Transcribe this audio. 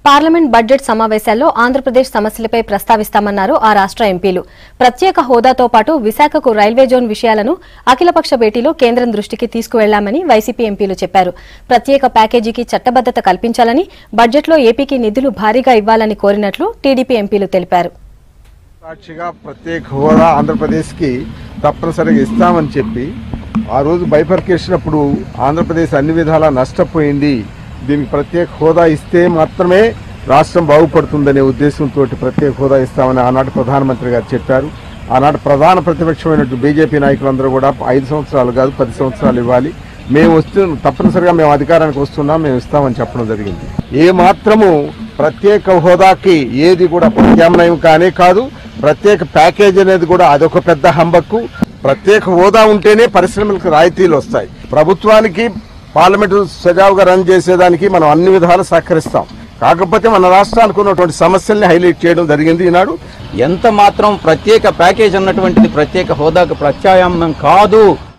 parliament budget సమావేశాల్లో ఆంధ్రప్రదేశ్ సమస్యలపై ప్రస్తావిస్తామన్నారు ఆ రాష్ట్ర ఎంపీలు ప్రత్యేక హోదాతో పాటు విశాఖకు రైల్వే జోన్ విషయాలను అఖిలపక్ష భేటీలో కేంద్రం దృష్టికి తీసుకువెళ్లామని వైసీపీ ఎంపీలు చెప్పారు ప్రత్యేక ప్యాకేజీకి చట్టబద్దత కల్పించాలని బడ్జెట్లో ఏపీకి నిధులు భారీగా ఇవ్వాలని కోరినట్లు టీడీపీ ఎంపీలు తెలిపారు సాక్షిగా ప్రత్యేక హోదా ఆంధ్రప్రదేశ్కి తప్పనిసరిగా ఇస్తామని చెప్పి ఆ రోజు బైఫర్కేషన్ అప్పుడు ఆంధ్రప్రదేశ్ అన్ని విధాలా నష్టపోయింది దీనికి ప్రత్యేక హోదా ఇస్తే మాత్రమే రాష్ట్రం బాగుపడుతుందనే ఉద్దేశంతో ప్రత్యేక హోదా ఇస్తామని ఆనాటి ప్రధానమంత్రి గారు చెప్పారు ఆనాటి ప్రధాన ప్రతిపక్షమైనట్టు బీజేపీ నాయకులందరూ కూడా ఐదు సంవత్సరాలు కాదు పది సంవత్సరాలు ఇవ్వాలి మేము వస్తు తప్పనిసరిగా మేము అధికారానికి వస్తున్నాం మేము ఇస్తామని చెప్పడం జరిగింది ఏ మాత్రము ప్రత్యేక హోదాకి ఏది కూడా ప్రత్యామ్నాయం కానే కాదు ప్రత్యేక ప్యాకేజ్ అనేది కూడా అదొక పెద్ద హంబక్కు ప్రత్యేక హోదా ఉంటేనే పరిశ్రమలకు రాయితీలు వస్తాయి ప్రభుత్వానికి పార్లమెంటు సజావుగా రన్ చేసేదానికి మనం అన్ని విధాలు సహకరిస్తాం కాకపోతే మన రాష్ట్రానికి ఉన్నటువంటి సమస్యల్ని హైలైట్ చేయడం జరిగింది ఈనాడు ఎంత మాత్రం ప్రత్యేక ప్యాకేజ్ అన్నటువంటిది ప్రత్యేక హోదాకు ప్రత్యామ్నాయం కాదు